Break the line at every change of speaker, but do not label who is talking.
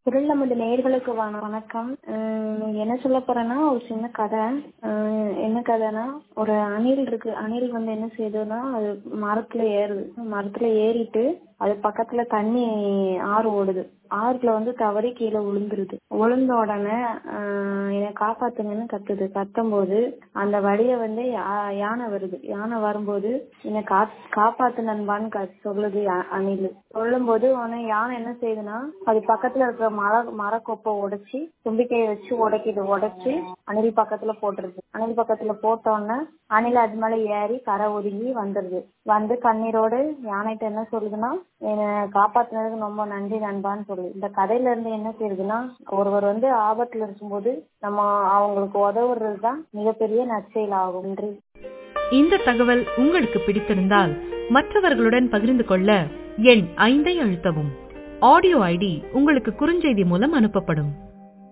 குரல் நமது நேயர்களுக்கு வண- வணக்கம் உம் என்ன சொல்ல போறேன்னா ஒரு சின்ன கதை உம் என்ன கதைன்னா ஒரு அணில் இருக்கு அணில் வந்து என்ன செய்யுதுன்னா அது மரத்துல ஏறுது மரத்துல ஏறிட்டு அது பக்கத்துல தண்ணி ஆறு ஓடுது ஆறுல வந்து தவறி கீழே விழுந்துருது விழுந்த உடனே ஆஹ் என்னை காப்பாத்துங்கன்னு கத்துது கத்தும் போது அந்த வழிய வந்து யா- யானை வருது யானை வரும்போது என்னை கா காப்பாத்து நண்பான்னு க- சொல்லுது யா- அணில் சொல்லும் போது உடனே யானை என்ன செய்யுதுன்னா அது பக்கத்துல இருக்கிற மர மரக்கொப்பை உடைச்சி தும்பிக்கையை வச்சு உடைக்குது உடைச்சு அணில் பக்கத்துல போட்டுருது அணில் பக்கத்துல போட்ட உடனே அணில் அது மேல ஏறி கரை ஒதுங்கி வந்துருது வந்து கண்ணீரோடு யானைகிட்ட என்ன சொல்லுதுன்னா என்னை காப்பாத்துனதுக்கு ரொம்ப நன்றி நண்பான்னு சொல்லுது இந்த கதையில இருந்து என்ன தெரியுதுன்னா ஒருவர் வந்து ஆபத்துல இருக்கும்போது நம்ம அவங்களுக்கு உதவுறது தான் மிகப்பெரிய நற்செயல் ஆகும் நன்றி
இந்த தகவல் உங்களுக்கு பிடித்திருந்தால் மற்றவர்களுடன் பகிர்ந்து கொள்ள எண் ஐந்தை அழுத்தவும் ஆடியோ ஐடி உங்களுக்கு குறுஞ்செய்தி மூலம் அனுப்பப்படும்